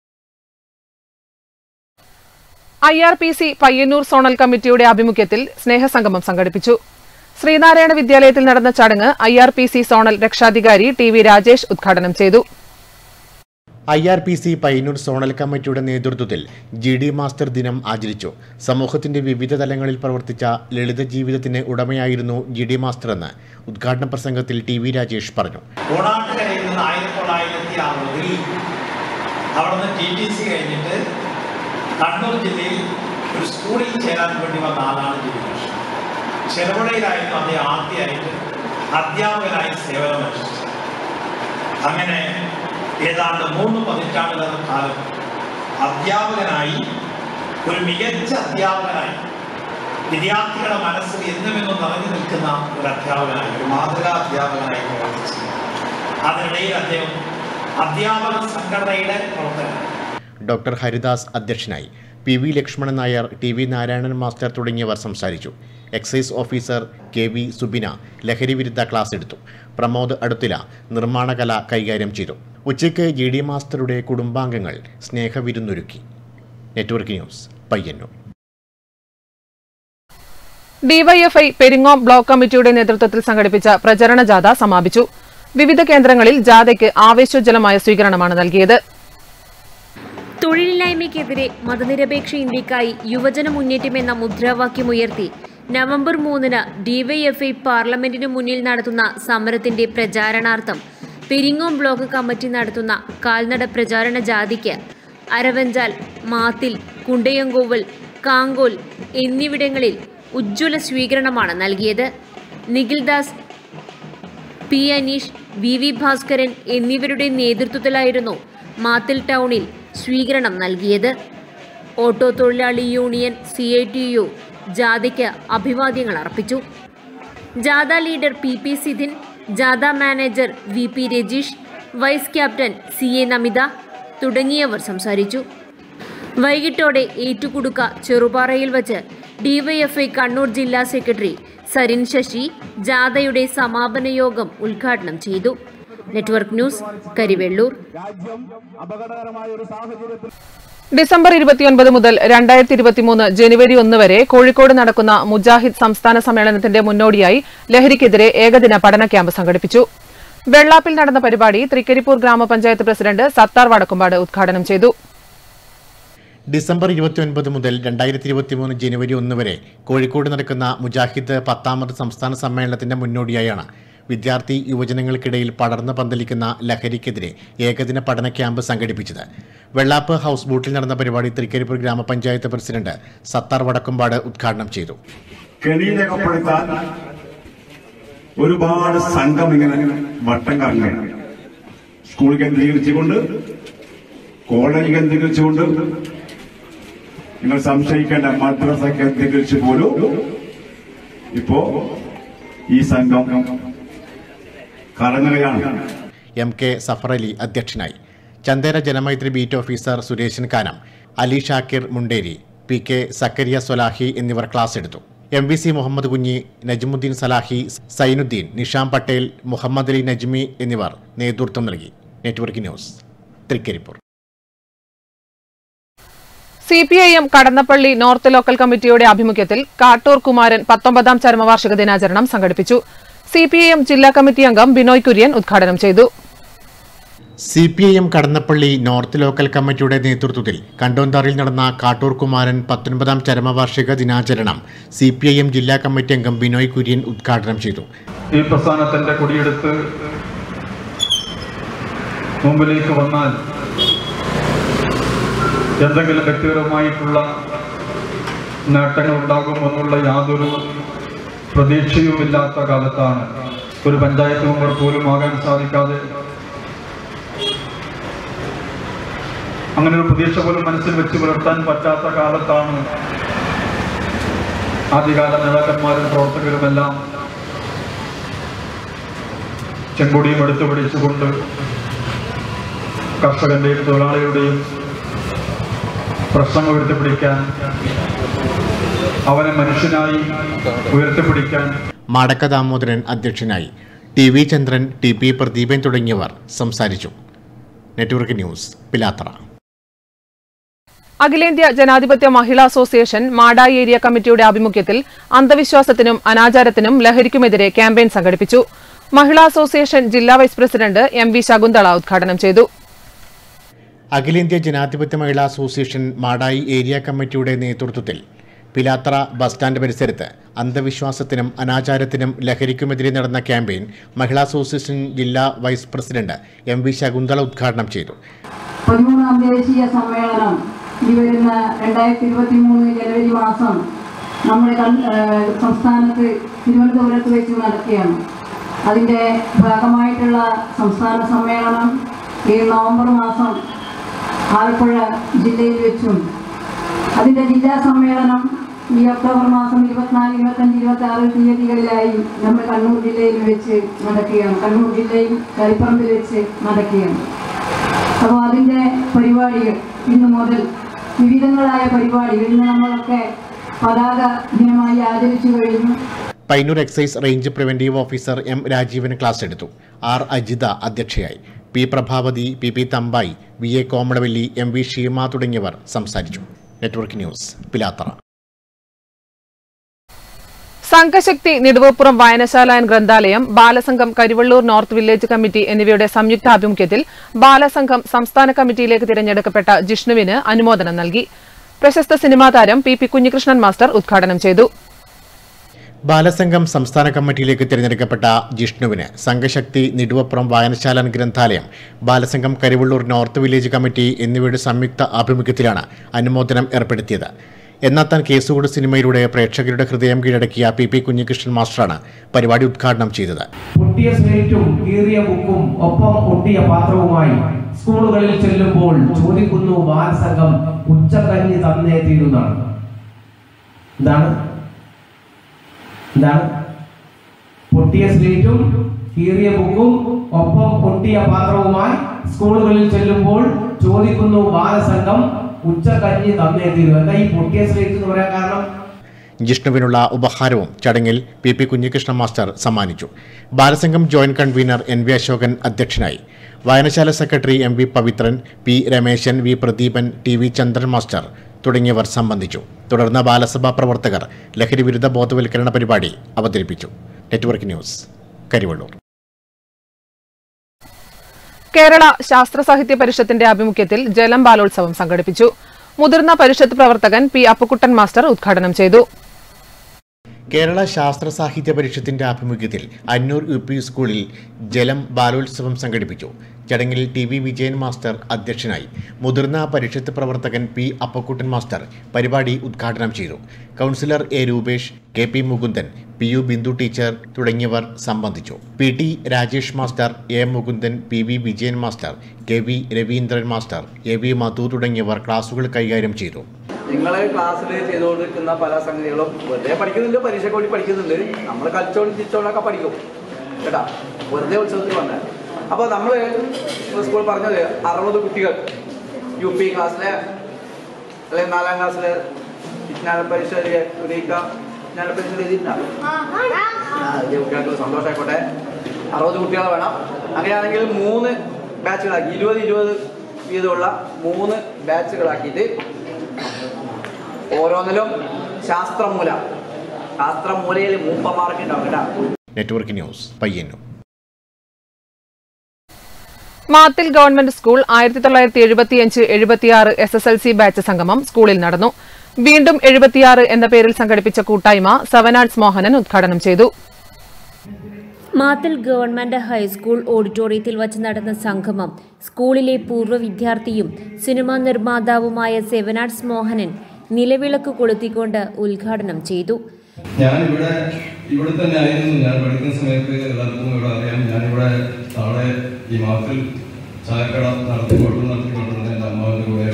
I R P C Payyanur zonal കമ്മിറ്റിയുടെ ആഭിമുഖ്യത്തിൽ സ്നേഹസംഗമം സംഘടിപ്പിച്ചു ശ്രീനാരായണ വിദ്യാലയത്തിൽ നടന്ന ചടങ്ങ് I R P C zonal രക്ഷാധികാരി ടി വി രാജേഷ് ഉദ്ഘാടനം ചെയ്തു I R P C Payyanur zonal കമ്മിറ്റിയുടെ നേതൃത്വത്തിൽ ജി ഡി മാസ്റ്റർ ദിനം ആചരിച്ചു സമൂഹത്തിന്റെ വിവിധ തലങ്ങളിൽ പ്രവർത്തിച്ച ലളിത ജീവിതത്തിന് ഉടമയായിരുന്നു ജി ഡി മാസ്റ്റർ എന്ന് ഉദ്ഘാടന പ്രസംഗത്തിൽ ടി വി രാജേഷ് പറഞ്ഞു ഓണാട്ടുകരയിൽ നിന്ന് ആയിരത്തി തൊള്ളായിരത്തി അറുപതിൽ അവിടുന്ന് ടി ടി സി കഴിഞ്ഞിട്ട് കണ്ണൂർ ജില്ലയിൽ ഒരു സ്കൂളിൽ ചേരാൻ വേണ്ടി വന്ന ആളാണ് ജിബികൃഷ്ണൻ ചെറുപുഴയിലായിരുന്നു അദ്ദേഹം ആദ്യമായിട്ട് അധ്യാപകനായി സേവനമനുഷ്ഠിച്ചത് അങ്ങനെ ഏതാണ്ട് മൂന്ന് പതിറ്റാണ്ടുകൾ കാലം അധ്യാപകനായി ഒരു മികച്ച അധ്യാപകനായി വിദ്യാർത്ഥികളുടെ മനസ്സിൽ എന്നുമെന്നും നിറഞ്ഞു നിൽക്കുന്ന ഒരു അധ്യാപകനായി ഒരു മാതൃകാ അധ്യാപകനായി പ്രവർത്തിച്ചു അതിനിടയിൽ അദ്ദേഹം അധ്യാപക സംഘടനയുടെ പ്രവർത്തനം ഡോക്ടർ ഹരിദാസ് അധ്യക്ഷനായി P V Lakshmanan Nair T V Narayanan master തുടങ്ങിയവർ സംസാരിച്ചു excise officer K V Subina ലഹരി വിരുദ്ധ ക്ലാസ് എടുത്തു പ്രമോദ് അടുത്തില നിർമ്മാണകല കൈകാര്യം ചെയ്തു ഉച്ചയ്ക്ക് ജി ഡി മാസ്റ്ററുടെ കുടുംബാംഗങ്ങൾ സ്നേഹവിരുന്നൊരുക്കി network news Payyanur DYFI Peringome block കമ്മിറ്റിയുടെ നേതൃത്വത്തിൽ സംഘടിപ്പിച്ച പ്രചരണ ജാഥ സമാപിച്ചു വിവിധ കേന്ദ്രങ്ങളിൽ ജാഥയ്ക്ക് ആവേശോജ്വലമായ സ്വീകരണമാണ് നൽകിയത് തൊഴിലില്ലായ്മയ്ക്കെതിരെ മതനിരപേക്ഷ ഇന്ത്യക്കായി യുവജന മുന്നേറ്റമെന്ന മുദ്രാവാക്യമുയർത്തി നവംബർ മൂന്നിന് ഡിവൈഎഫ്ഐ പാർലമെന്റിനു മുന്നിൽ നടത്തുന്ന സമരത്തിന്റെ പ്രചാരണാർത്ഥം പെരിങ്ങോം ബ്ലോക്ക് കമ്മിറ്റി നടത്തുന്ന കാൽനട പ്രചാരണ ജാഥയ്ക്ക് അരവഞ്ചാൽ മാത്തിൽ കുണ്ടയങ്കോവൽ കാങ്കോൽ എന്നിവിടങ്ങളിൽ ഉജ്ജ്വല സ്വീകരണമാണ് നൽകിയത് Nikhildas P Aneesh V V Bhaskaran എന്നിവരുടെ നേതൃത്വത്തിലായിരുന്നു മാത്തിൽ ടൗണിൽ സ്വീകരണം നൽകിയത് ഓട്ടോ തൊഴിലാളി union C I T U ജാഥയ്ക്ക് അഭിവാദ്യങ്ങൾ അർപ്പിച്ചു ജാഥ ലീഡർ പി പി സിധിൻ ജാഥ manager V P Rajeesh vice captain C A Namitha തുടങ്ങിയവർ സംസാരിച്ചു വൈകിട്ടോടെ ഏറ്റുകുടുക്ക ചെറുപാറയിൽ വച്ച് ഡിവൈഎഫ്ഐ കണ്ണൂർ ജില്ലാ സെക്രട്ടറി സരിൻ ശശി ജാഥയുടെ സമാപന യോഗം ഉദ്ഘാടനം ചെയ്തു നെറ്റ്വർക്ക് ന്യൂസ് കരിവെള്ളൂർ ഡിസംബർ ഇരുപത്തിയൊൻപത് മുതൽ രണ്ടായിരത്തി ഇരുപത്തിമൂന്ന് ജനുവരി ഒന്ന് വരെ കോഴിക്കോട് നടക്കുന്ന മുജാഹിദ് സംസ്ഥാന സമ്മേളനത്തിന്റെ മുന്നോടിയായി ലഹരിക്കെതിരെ ഏകദിന പഠന ക്യാമ്പ് സംഘടിപ്പിച്ചു വെള്ളാപ്പിൽ നടന്ന പരിപാടി തൃക്കരിപ്പൂർ ഗ്രാമപഞ്ചായത്ത് പ്രസിഡന്റ് സത്താർ വടക്കുംപാട് ഉദ്ഘാടനം ചെയ്തു ഡിസംബർ ഇരുപത്തിയൊൻപത് മുതൽ രണ്ടായിരത്തി ഇരുപത്തിമൂന്ന് ജനുവരി ഒന്ന് വരെ കോഴിക്കോട് നടക്കുന്ന മുജാഹിദ് പത്താമത് സംസ്ഥാന സമ്മേളനത്തിന്റെ മുന്നോടിയായാണ് വിദ്യാർത്ഥി യുവജനങ്ങൾക്കിടയിൽ പടർന്നു പന്തലിക്കുന്ന ലഹരിക്കെതിരെ ഏകദിന പഠന ക്യാമ്പ് സംഘടിപ്പിച്ചത് വെള്ളാപ്പ് ഹൗസ് ബോട്ടിൽ നടന്ന പരിപാടി തൃക്കരിപ്പൂർ ഗ്രാമപഞ്ചായത്ത് പ്രസിഡന്റ് സത്താർ വടക്കുംപാട് ഉദ്ഘാടനം ചെയ്തു കെണിയിലകപ്പെടുത്താൻ ഒരുപാട് സംഘം ഇങ്ങനെ വട്ടം കറങ്ങുകയാണ് സ്കൂൾ കേന്ദ്രീകരിച്ചുകൊണ്ട് കോളേജ് കേന്ദ്രീകരിച്ചുകൊണ്ട് നിങ്ങൾ സംശയിക്കേണ്ട മദ്രസ കേന്ദ്രീകരിച്ച് പോലും ഇപ്പോ ഈ സംഘം കറങ്ങുകയാണ് എം കെ സഫർ അലി അധ്യക്ഷനായി Chandera Janamaithri beat officer Sureshan Kanam Ali Shakir Munderi P K Zakariya Solahi എന്നിവർ ക്ലാസ് എടുത്തു എം വി സി മുഹമ്മദ് കുഞ്ഞി നജ്മുദ്ദീൻ സലാഹി സൈനുദ്ദീൻ നിഷാം പട്ടേൽ മുഹമ്മദ് അലി നജ്മി എന്നിവർ നേതൃത്വം നൽകി network news Thrikaripur C P I M Kadannappally north local കമ്മിറ്റിയുടെ ആഭിമുഖ്യത്തിൽ കാട്ടൂർ കുമാരൻ പത്തൊമ്പതാം ചരമവാർഷിക ദിനാചരണം സംഘടിപ്പിച്ചു സി പി ഐ എം ജില്ലാ കമ്മിറ്റി അംഗം ബിനോയ് കുര്യൻ ഉദ്ഘാടനം ചെയ്തു C P I M Kadannappally north local കമ്മിറ്റിയുടെ നേതൃത്വത്തിൽ കണ്ടോന്താറിൽ നടന്ന കാട്ടൂർ കുമാരൻ പത്തൊൻപതാം ചരമവാർഷിക ദിനാചരണം സി പി ഐ എം ജില്ലാ കമ്മിറ്റി അംഗം ബിനോയ് കുര്യൻ ഉദ്ഘാടനം ചെയ്തു ഈ പ്രസ്ഥാനത്തിന്റെ കൊടിയെടുത്ത് മുമ്പിലേക്ക് വന്നാൽ എന്തെങ്കിലും വ്യക്തിപരമായിട്ടുള്ള നേട്ടങ്ങൾ ഉണ്ടാകുമെന്നുള്ള യാതൊരു പ്രതീക്ഷയുമില്ലാത്ത കാലത്താണ് ഒരു പഞ്ചായത്ത് മെമ്പർ പോലും ആകാൻ സാധിക്കാതെ അങ്ങനെ ഒരു പ്രതീക്ഷ പോലും മനസ്സിൽ വെച്ച് പുലർത്താൻ പറ്റാത്ത കാലത്താണ് ആദ്യകാല നേതാക്കന്മാരും പ്രവർത്തകരുമെല്ലാം ചെങ്കൊടിയും എടുത്തു പിടിച്ചുകൊണ്ട് കർഷകന്റെയും തൊഴിലാളികളുടെയും പ്രശ്നങ്ങൾ ഉയർത്തിപ്പിടിക്കാൻ അവനെ മനുഷ്യനായി ഉയർത്തിപ്പിടിക്കാൻ മാടക്ക ദാമോദരൻ അധ്യക്ഷനായി T V Chandran T P Pradeepan തുടങ്ങിയവർ സംസാരിച്ചു നെറ്റ്വർക്ക് ന്യൂസ് പിലാത്തറ അഖിലേന്ത്യാ ജനാധിപത്യ മഹിളാ അസോസിയേഷൻ മാടായി ഏരിയ കമ്മിറ്റിയുടെ ആഭിമുഖ്യത്തിൽ അന്ധവിശ്വാസത്തിനും അനാചാരത്തിനും ലഹരിക്കുമെതിരെ ക്യാമ്പയിൻ സംഘടിപ്പിച്ചു മഹിളാ അസോസിയേഷൻ ജില്ലാ vice president M V Shakuntala ഉദ്ഘാടനം ചെയ്തു അഖിലേന്ത്യാ ജനാധിപത്യ മഹിളാ അസോസിയേഷൻ മാടായി ഏരിയ കമ്മിറ്റിയുടെ നേതൃത്വത്തിൽ പിലാത്തറ ബസ് സ്റ്റാൻഡ് പരിസരത്ത് അന്ധവിശ്വാസത്തിനും അനാചാരത്തിനും ലഹരിക്കുമെതിരെ നടന്ന ക്യാമ്പയിൻ മഹിളാ അസോസിയേഷൻ ജില്ലാ vice president M V Shakuntala ഉദ്ഘാടനം ചെയ്തു പതിമൂന്നാം ദേശീയ സമ്മേളനം ഈ വരുന്ന രണ്ടായിരത്തി ഇരുപത്തി മൂന്ന് ജനുവരി മാസം നമ്മുടെ കൺ- ഏഹ് സംസ്ഥാനത്ത് തിരുവനന്തപുരത്ത് വെച്ച് നടക്കുകയാണ് അതിൻ്റെ ഭാഗമായിട്ടുള്ള സംസ്ഥാന സമ്മേളനം ഈ നവംബർ മാസം ആലപ്പുഴ ജില്ലയിൽ വെച്ചും അതിൻ്റെ ജില്ലാ സമ്മേളനം ഈ ഒക്ടോബർ മാസം ഇരുപത്തിനാല് ഇരുപത്തഞ്ച് ഇരുപത്തി ആറ് തീയതികളിലായി നമ്മുടെ കണ്ണൂർ ജില്ലയിൽ വെച്ച് നടക്കുകയാണ് കണ്ണൂർ ജില്ലയിൽ കരിപ്പറമ്പിൽ വെച്ച് നടക്കുകയാണ് അപ്പോൾ അതിൻ്റെ പരിപാടികൾ ഇന്ന് മുതൽ വിവിധങ്ങളായ പരിപാടികൾ ഇന്ന് നമ്മളൊക്കെ പതാക ദിനമായി ആചരിച്ചു കഴിഞ്ഞു Painur excise range preventive officer M Rajeevan class എടുത്തു ആർ അജിത അധ്യക്ഷയായി P Prabhavathi P P Thampayi V A Komalavalli M V Sheema തുടങ്ങിയവർ സംസാരിച്ചു നെറ്റ്വർക്ക് ന്യൂസ് പിലാത്തറ സംഘശക്തി നെടുവപ്പുറം വായനശാല ആൻഡ് ഗ്രന്ഥാലയം Balasangham Karivellur north village committee എന്നിവയുടെ സംയുക്താഭിമുഖ്യത്തിൽ ബാലസംഘം സംസ്ഥാന കമ്മിറ്റിയിലേക്ക് തിരഞ്ഞെടുക്കപ്പെട്ട ജിഷ്ണുവിന് അനുമോദനം നൽകി പ്രശസ്ത സിനിമാ താരം പി പി കുഞ്ഞികൃഷ്ണൻ മാസ്റ്റർ ഉദ്ഘാടനം ചെയ്തു ബാലസംഘം സംസ്ഥാന കമ്മിറ്റിയിലേക്ക് തിരഞ്ഞെടുക്കപ്പെട്ട ജിഷ്ണുവിന് സംഘശക്തി നെടുവപ്പുറം വായനശാല ഗ്രന്ഥാലയം Balasangham Karivellur north village committee എന്നിവയുടെ സംയുക്ത ആഭിമുഖ്യത്തിലാണ് അനുമോദനം ഏർപ്പെടുത്തിയത് എന്നാത്താൻ കേസുകൂട് സിനിമയിലൂടെ പ്രേക്ഷകരുടെ ഹൃദയം കീഴടക്കിയ പി പി കുഞ്ഞികൃഷ്ണൻ മാസ്റ്ററാണ് പരിപാടി ഉദ്ഘാടനം ചെയ്തത് പൊട്ടിയ സ്ലേറ്റും കീറിയ ബുക്കും ഒപ്പം പൊട്ടിയ പാത്രവുമായി സ്കൂളുകളിൽ ചെല്ലുമ്പോൾ ചോദിക്കുന്നു ബാലസംഘം ഉച്ചക്കഞ്ഞി തന്നേ തീരുന്നതാണ് എന്താണ് എന്താണ് പൊട്ടിയ സ്ലേറ്റും കീറിയ ബുക്കും ഒപ്പം പൊട്ടിയ പാത്രവുമായി സ്കൂളുകളിൽ ചെല്ലുമ്പോൾ ചോദിക്കുന്നു ബാലസംഘം ഉച്ചക്കഞ്ഞി തന്നേ തീരും എന്താ ഈ പൊട്ടിയ സ്ലേറ്റ് എന്ന് പറയാൻ കാരണം ജിഷ്ണുവിനുള്ള ഉപഹാരവും ചടങ്ങിൽ പി പി കുഞ്ഞികൃഷ്ണൻ മാസ്റ്റർ സമ്മാനിച്ചു Balasangham joint convener N V Ashokan അധ്യക്ഷനായി വായനശാല secretary M V Pavithran P Rameshan V Pradeepan T V Chandran master തുടങ്ങിയവർ സംബന്ധിച്ചു തുടർന്ന് ബാലസഭാ പ്രവർത്തകർ ലഹരി വിരുദ്ധ ബോധവൽക്കരണ പരിപാടി അവതരിപ്പിച്ചു നെറ്റ്വർക്ക് ന്യൂസ് കരിവള്ളൂർ കേരള ശാസ്ത്ര സാഹിത്യ പരിഷത്തിന്റെ ആഭിമുഖ്യത്തിൽ ജലം ബാലോത്സവം സംഘടിപ്പിച്ചു മുതിർന്ന പരിഷത്ത് പ്രവർത്തകൻ പി അപ്പുക്കുട്ടൻ മാസ്റ്റർ ഉദ്ഘാടനം ചെയ്തു കേരള ശാസ്ത്ര സാഹിത്യ പരിഷത്തിന്റെ ആഭിമുഖ്യത്തിൽ അന്നൂർ യു പി സ്കൂളിൽ ജലം ബാലോത്സവം സംഘടിപ്പിച്ചു ചടങ്ങിൽ ടി വി വിജയൻ മാസ്റ്റർ അധ്യക്ഷനായി മുതിർന്ന പരിഷത്ത് പ്രവർത്തകൻ പി അപ്പക്കുട്ടൻ മാസ്റ്റർ പരിപാടി ഉദ്ഘാടനം ചെയ്തു councillor A Rupesh K P Mukundan P U Bindu teacher തുടങ്ങിയവർ സംബന്ധിച്ചു P T Rajesh master A Mukundan P V Vijayan master K V Raveendran master A V Madhu തുടങ്ങിയവർ ക്ലാസുകൾ കൈകാര്യം ചെയ്തു നിങ്ങൾ ക്ലാസ്സിൽ ചെയ്തുകൊണ്ടിരിക്കുന്ന പല സംഗതികളും വെറുതെ പഠിക്കുന്നുണ്ട് പരീക്ഷയ്ക്ക് വേണ്ടി പഠിക്കുന്നുണ്ട് നമ്മൾ കളിച്ചോളും ചിരിച്ചോളൊക്കെ പഠിക്കും കേട്ടാ വെറുതെ ഉത്സവത്തിൽ വന്നാൽ അപ്പോൾ നമ്മൾ സ്കൂൾ പറഞ്ഞത് അറുപത് കുട്ടികൾ യു പി ക്ലാസ്സിലെ അല്ലെങ്കിൽ നാലാം ക്ലാസ്സിലെ വിജ്ഞാന പരീക്ഷ വിജയിക്കാം വിജ്ഞാന പരീക്ഷ എഴുതിയിട്ടുണ്ടാവും കുട്ടികൾക്ക് സന്തോഷമായിക്കോട്ടെ അറുപത് കുട്ടികൾ വേണം അങ്ങനെയാണെങ്കിൽ മൂന്ന് ബാച്ചുകളാക്കി ഇരുപത് ഇരുപത് വീതമുള്ള മൂന്ന് ബാച്ചുകളാക്കിയിട്ട് ഓരോന്നിലും ശാസ്ത്രമൂല ശാസ്ത്രമൂലയിൽ മൂപ്പമാർക്ക് ഉണ്ടാവും കേട്ടാ network news Payyanur Mathil government school ആയിരത്തി തൊള്ളായിരത്തി എഴുപത്തിയഞ്ച് എഴുപത്തിയാറ് S S L C batch സംഗമം സ്കൂളിൽ നടന്നു വീണ്ടും എഴുപത്തിയാറ് എന്ന പേരിൽ സംഘടിപ്പിച്ച കൂട്ടായ്മ സെവൻ ആർട്സ് മോഹനൻ ഉദ്ഘാടനം ചെയ്തു മാത്തൽ ഗവൺമെന്റ് ഹൈസ്കൂൾ ഓഡിറ്റോറിയത്തിൽ വച്ച് നടന്ന സംഗമം സ്കൂളിലെ പൂർവ്വ വിദ്യാർത്ഥിയും സിനിമാ നിർമ്മാതാവുമായ സെവനാർട്സ് മോഹനൻ നിലവിളക്ക് കൊളുത്തിക്കൊണ്ട് ഉദ്ഘാടനം ചെയ്തു ഞാൻ ഇവിടെ ഇവിടെ തന്നെ ആയിരുന്നു ഞാൻ പഠിക്കുന്ന സമയത്ത് എല്ലാവർക്കും ഇവിടെ അറിയാം ഞാനിവിടെ താഴെ ഈ മാത്തിൽ ചായക്കട നടത്തിക്കൊണ്ട് നടത്തിക്കൊണ്ടിരുന്ന എൻ്റെ അമ്മാവിൻ്റെ കൂടെ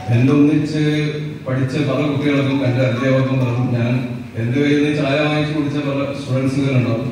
എൻ്റെ ഒന്നിച്ച് പഠിച്ച പല കുട്ടികൾക്കും എൻ്റെ അധ്യാപകർക്കും പറഞ്ഞു ഞാൻ എൻ്റെ കയ്യിൽ നിന്ന് ചായ വാങ്ങിച്ചു കുടിച്ച പല സ്റ്റുഡൻസുകളുണ്ടാവും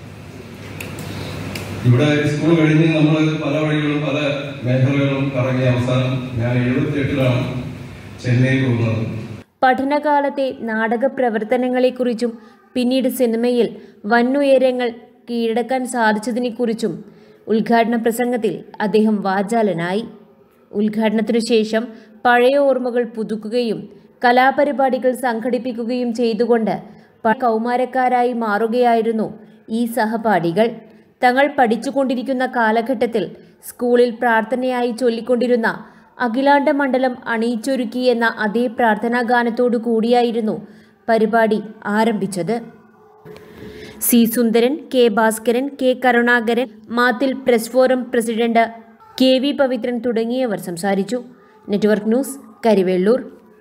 ഇവിടെ സ്കൂൾ കഴിഞ്ഞ് നമ്മൾ പല വഴികളും പല മേഖലകളും കറങ്ങിയ അവസാനം ഞാൻ എഴുപത്തി എട്ടിലാണ് ചെന്നൈയിൽ പോകുന്നത് പഠനകാലത്തെ നാടക പ്രവർത്തനങ്ങളെക്കുറിച്ചും പിന്നീട് സിനിമയിൽ വന്നുയരങ്ങൾ കീഴടക്കാൻ സാധിച്ചതിനെക്കുറിച്ചും ഉദ്ഘാടന പ്രസംഗത്തിൽ അദ്ദേഹം വാചാലനായി ഉദ്ഘാടനത്തിനു ശേഷം പഴയ ഓർമ്മകൾ പുതുക്കുകയും കലാപരിപാടികൾ സംഘടിപ്പിക്കുകയും ചെയ്തുകൊണ്ട് പ- കൗമാരക്കാരായി മാറുകയായിരുന്നു ഈ സഹപാഠികൾ തങ്ങൾ പഠിച്ചുകൊണ്ടിരിക്കുന്ന കാലഘട്ടത്തിൽ സ്കൂളിൽ പ്രാർത്ഥനയായി ചൊല്ലിക്കൊണ്ടിരുന്ന അഖിലാണ്ട മണ്ഡലം അണിയിച്ചൊരുക്കി എന്ന അതേ പ്രാർത്ഥനാ ഗാനത്തോടു കൂടിയായിരുന്നു പരിപാടി ആരംഭിച്ചത് C Sundaran K Bhaskaran K Karunakaran Mathil press forum president K V Pavithran തുടങ്ങിയവർ സംസാരിച്ചു നെറ്റ്വർക്ക് ന്യൂസ് കരിവെള്ളൂർ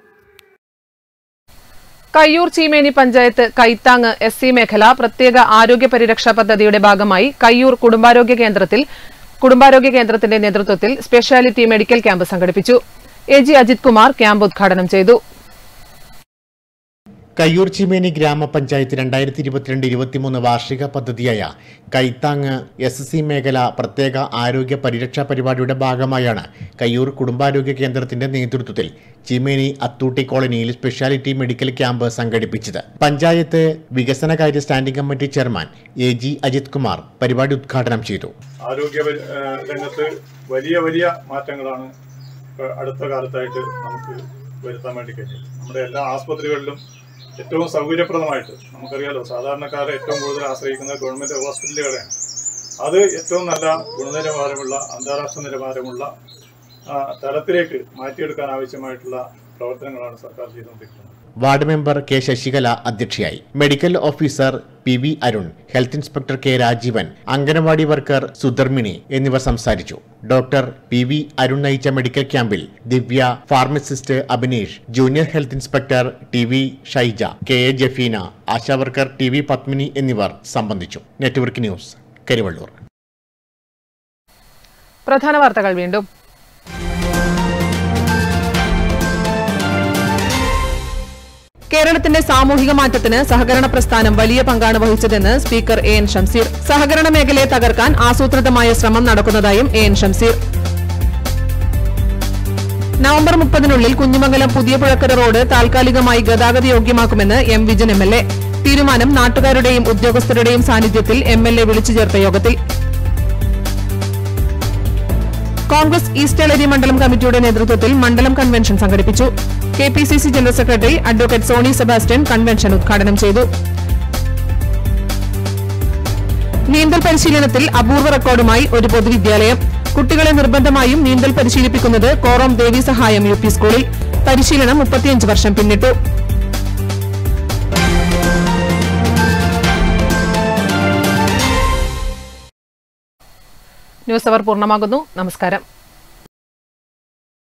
കയ്യൂർ ചീമേനി പഞ്ചായത്ത് കൈത്താങ് എസ് സി മേഖല പ്രത്യേക ആരോഗ്യ പരിരക്ഷാ പദ്ധതിയുടെ ഭാഗമായി കയ്യൂർ കുടുംബാരോഗ്യ കേന്ദ്രത്തിൽ കുടുംബാരോഗ്യ കേന്ദ്രത്തിന്റെ നേതൃത്വത്തിൽ സ്പെഷ്യാലിറ്റി മെഡിക്കൽ ക്യാമ്പ് സംഘടിപ്പിച്ചു A G Ajith Kumar camp ഉദ്ഘാടനം ചെയ്തു കയ്യൂർ ചീമേനി ഗ്രാമപഞ്ചായത്ത് രണ്ടായിരത്തി ഇരുപത്തിരണ്ട് ഇരുപത്തിമൂന്ന് വാർഷിക പദ്ധതിയായ കൈത്താങ് എസ് സി മേഖല പ്രത്യേക ആരോഗ്യ പരിരക്ഷാ പരിപാടിയുടെ ഭാഗമായാണ് കയ്യൂർ കുടുംബാരോഗ്യ കേന്ദ്രത്തിന്റെ നേതൃത്വത്തിൽ ചീമേനി അത്തൂട്ടി കോളനിയിൽ സ്പെഷ്യാലിറ്റി മെഡിക്കൽ ക്യാമ്പ് സംഘടിപ്പിച്ചത് പഞ്ചായത്ത് വികസനകാര്യ standing committee chairman A G Ajith Kumar പരിപാടി ഉദ്ഘാടനം ചെയ്തു ആരോഗ്യ പരി- ഏഹ് രംഗത്ത് വലിയ വലിയ മാറ്റങ്ങളാണ് ഇപ്പൊ അടുത്ത കാലത്തായിട്ട് നമുക്ക് വരുത്താൻ വേണ്ടി കഴിഞ്ഞത് നമ്മുടെ എല്ലാ ആസ്പത്രികളിലും ഏറ്റവും സൗകര്യപ്രദമായിട്ട് നമുക്കറിയാലോ സാധാരണക്കാരെ ഏറ്റവും കൂടുതൽ ആശ്രയിക്കുന്നത് ഗവൺമെന്റ് ഹോസ്പിറ്റലുകളെയാണ് അത് ഏറ്റവും നല്ല ഗുണനിലവാരമുള്ള അന്താരാഷ്ട്ര നിലവാരമുള്ള ആ, തലത്തിലേക്ക് മാറ്റിയെടുക്കാൻ ആവശ്യമായിട്ടുള്ള പ്രവർത്തനങ്ങളാണ് സർക്കാർ ചെയ്തുകൊണ്ടിരിക്കുന്നത് വാർഡ് മെമ്പർ കെ ശശികല അധ്യക്ഷയായി medical officer P V Arun health inspector K Rajeevan anganwadi worker Sudharmini എന്നിവർ സംസാരിച്ചു ഡോക്ടർ പി വി അരുൺ നയിച്ച മെഡിക്കൽ ക്യാമ്പിൽ Divya pharmacist Abhinesh junior health inspector T V Shaija K A Jafeena ASHA worker T V Padmini എന്നിവർ സംബന്ധിച്ചു നെറ്റ്വർക്ക് ന്യൂസ് കരിവള്ളൂർ പ്രധാന വാർത്തകൾ വീണ്ടും കേരളത്തിന്റെ സാമൂഹിക മാറ്റത്തിന് സഹകരണ പ്രസ്ഥാനം വലിയ പങ്കാണ് വഹിച്ചതെന്ന് സ്പീക്കർ എ എൻ ഷംസീർ സഹകരണ മേഖലയെ തകർക്കാൻ ആസൂത്രിതമായ ശ്രമം നടക്കുന്നതായും എ എൻ ഷംസീർ നവംബർ മുപ്പതിനുള്ളിൽ കുഞ്ഞിമംഗലം പുതിയ പുഴക്കര റോഡ് താൽക്കാലികമായി ഗതാഗത യോഗ്യമാക്കുമെന്ന് M Vijin M L A തീരുമാനം നാട്ടുകാരുടെയും ഉദ്യോഗസ്ഥരുടെയും സാന്നിധ്യത്തിൽ എം എൽ എ വിളിച്ചു ചേർത്ത യോഗത്തിൽ കോൺഗ്രസ് ഈസ്റ്റ് എളരി മണ്ഡലം കമ്മിറ്റിയുടെ നേതൃത്വത്തിൽ മണ്ഡലം കൺവെൻഷൻ സംഘടിപ്പിച്ചു K P C C general secretary advocate Sony Sebastian convention ഉദ്ഘാടനം ചെയ്തു നീന്തൽ പരിശീലനത്തിൽ അപൂർവ റെക്കോർഡുമായി ഒരു പൊതുവിദ്യാലയം കുട്ടികളെ നിർബന്ധമായും നീന്തൽ പരിശീലിപ്പിക്കുന്നത് കോറം ദേവി സഹായം യു പി സ്കൂളിൽ പരിശീലനം മുപ്പത്തിയഞ്ച് വർഷം പിന്നിട്ടു ന്യൂസ് അവർ പൂർണ്ണമാകുന്നു നമസ്കാരം